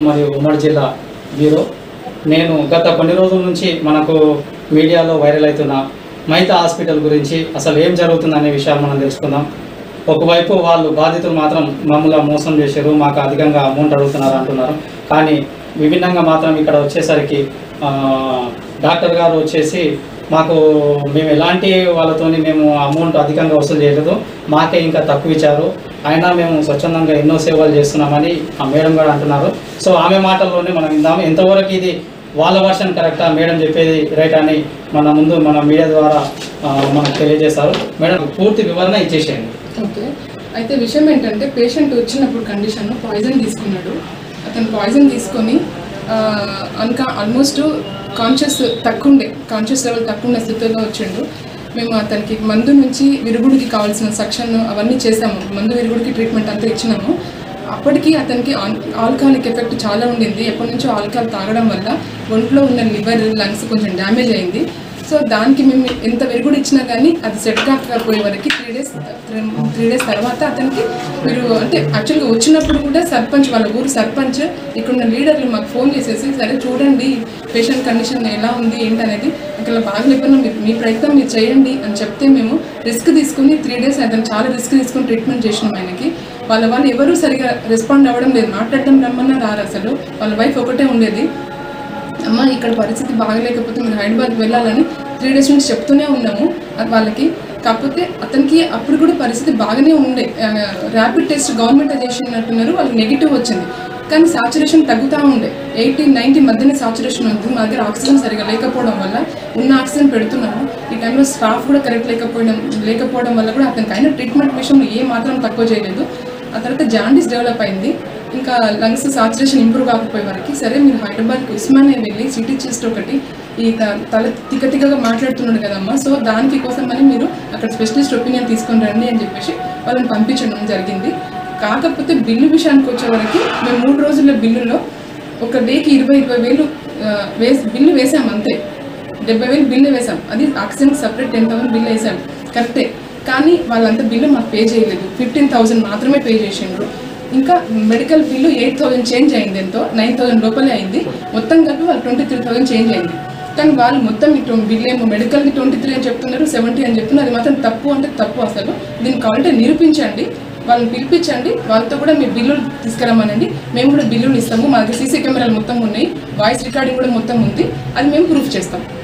మరియు ఉమ్మడి జిల్లా బ్యూరో నేను గత కొన్ని రోజుల నుంచి మనకు మీడియాలో వైరల్ అవుతున్న మైతా హాస్పిటల్ గురించి అసలు ఏం జరుగుతుంది అనే విషయాలు మనం తెలుసుకుందాం ఒకవైపు వాళ్ళు బాధితులు మాత్రం మమ్మల్ని మోసం చేశారు మాకు అధికంగా అమౌంట్ అడుగుతున్నారు అంటున్నారు కానీ విభిన్నంగా మాత్రం ఇక్కడ వచ్చేసరికి ఆ, డాక్టర్ గారు వచ్చేసి మాకు మేము ఎలాంటి వాళ్ళతోని మేము అమౌంట్ అధికంగా వసూలు చేయలేదు మాకే ఇంకా తక్కువ ఇచ్చారు అయినా మేము స్వచ్ఛందంగా ఎన్నో సేవలు చేస్తున్నామని ఆ మేడం గారు అంటున్నారు సో ఆమె మాటల్లోనే మనం విందాం ఎంతవరకు ఇది వాళ్ళ వర్షన్ కరెక్టా మేడం చెప్పేది రైట్ అని మన ముందు మన మీడియా ద్వారా ఆ, మనకు తెలియజేస్తారు మేడం పూర్తి వివరణ ఇచ్చేసేయండి ఓకే అయితే విషయం ఏంటంటే పేషెంట్ వచ్చినప్పుడు కండిషన్ పాయిజన్ తీసుకున్నాడు అతను పాయిజన్ తీసుకొని అన్కా ఆల్మోస్ట్ కాన్షియస్ తక్కువ ఉండే కాన్షియస్ లెవెల్ తక్కువ ఉండే స్థితిలో వచ్చిండు మేము అతనికి మందు నుంచి విరుగుడికి కావాల్సిన సెక్షన్ అవన్నీ చేసాము మందు విరుగుడికి ట్రీట్మెంట్ అంతా ఇచ్చినాము అప్పటికి అతనికి ఆల్కహాలిక్ ఎఫెక్ట్ చాలా ఉండింది ఎప్పటి నుంచో ఆల్కహాల్ తాగడం వల్ల ఒంట్లో ఉన్న లివర్ లంగ్స్ కొంచెం డ్యామేజ్ అయింది సో దానికి మేము ఎంత విరుగుడు ఇచ్చినా కానీ అది సెట్ కాకపోయే వరకు త్రీ డేస్ త్రీ డేస్ తర్వాత అతనికి మీరు అంటే యాక్చువల్గా వచ్చినప్పుడు కూడా సర్పంచ్ వాళ్ళ ఊరు సర్పంచ్ ఇక్కడ ఉన్న లీడర్లు మాకు ఫోన్ చేసేసి సరే చూడండి పేషెంట్ కండిషన్ ఎలా ఉంది ఏంటనేది అక్కడ బాగలేకపోయినా మీరు మీ ప్రయత్నం మీరు చేయండి అని చెప్తే మేము రిస్క్ తీసుకుని త్రీ డేస్ అతను చాలా రిస్క్ తీసుకుని ట్రీట్మెంట్ చేసినాం ఆయనకి వాళ్ళ వాళ్ళు ఎవరు సరిగా రెస్పాండ్ అవ్వడం లేదు మాట్లాడడం రమ్మన్నా రారు అసలు వాళ్ళ వైఫ్ ఒకటే ఉండేది అమ్మ ఇక్కడ పరిస్థితి బాగలేకపోతే మీరు హైదరాబాద్ వెళ్ళాలని త్రీ డేస్ నుంచి చెప్తూనే ఉన్నాము అది వాళ్ళకి కాకపోతే అతనికి అప్పుడు కూడా పరిస్థితి బాగానే ఉండే ర్యాపిడ్ టెస్ట్ గవర్నమెంట్ చేసినట్టున్నారు వాళ్ళకి నెగిటివ్ వచ్చింది కానీ సాచురేషన్ తగ్గుతూ ఉండే ఎయిటీ నైంటీ మధ్యనే సాచురేషన్ ఉంది మా దగ్గర ఆక్సిజన్ సరిగా లేకపోవడం వల్ల ఉన్న ఆక్సిజన్ పెడుతున్నాము ఈ టైంలో స్టాఫ్ కూడా కరెక్ట్ లేకపోవడం లేకపోవడం వల్ల కూడా అతనికి అయిన ట్రీట్మెంట్ విషయంలో ఏ మాత్రం తక్కువ చేయలేదు ఆ తర్వాత జాండీస్ డెవలప్ అయింది ఇంకా లంగ్స్ సాచురేషన్ ఇంప్రూవ్ కాకపోయే వరకు సరే మీరు హైదరాబాద్కి ఉస్మానియా వెళ్ళి సిటీ చెస్ట్ ఒకటి ఈ త- తల తిక్క తిక్కగా మాట్లాడుతున్నాడు కదమ్మా సో దానికి కోసమని మీరు అక్కడ స్పెషలిస్ట్ ఒపీనియన్ తీసుకొని రండి అని చెప్పేసి వాళ్ళని పంపించడం జరిగింది కాకపోతే బిల్లు విషయానికి వచ్చేవరకు మేము మూడు రోజుల బిల్లులో ఒక డేకి ఇరవై ఇరవై వేలు ఆ, వేసి బిల్లు వేసాం అంతే డెబ్బై వేలు బిల్లు వేసాం అది oxygen separate ten thousand bill వేసాం కరెక్టే కానీ వాళ్ళంతా బిల్లు మాకు పే చేయలేదు ఫిఫ్టీన్ థౌసండ్ మాత్రమే పే చేసిండ్రు ఇంకా medical bill eight thousand change అయింది ఎంతో నైన్ థౌసండ్ లోపలే అయింది మొత్తం కలిపి వాళ్ళు ట్వంటీ త్రీ థౌసండ్ చేంజ్ అయింది కానీ వాళ్ళు మొత్తం ఇటు బిల్ ఏమో మెడికల్కి ట్వంటీ త్రీ అని చెప్తున్నారు సెవెంటీ అని చెప్తున్నారు అది మాత్రం తప్పు అంటే తప్పు అసలు దీన్ని కావాలంటే నిరూపించండి వాళ్ళని పిలిపించండి వాళ్ళతో కూడా మీ బిల్లులు తీసుకురమ్మనండి మేము కూడా బిల్లులు ఇస్తాము మా దగ్గర సీసీ కెమెరాలు మొత్తం ఉన్నాయి వాయిస్ రికార్డింగ్ కూడా మొత్తం ఉంది అది మేము ప్రూఫ్ చేస్తాం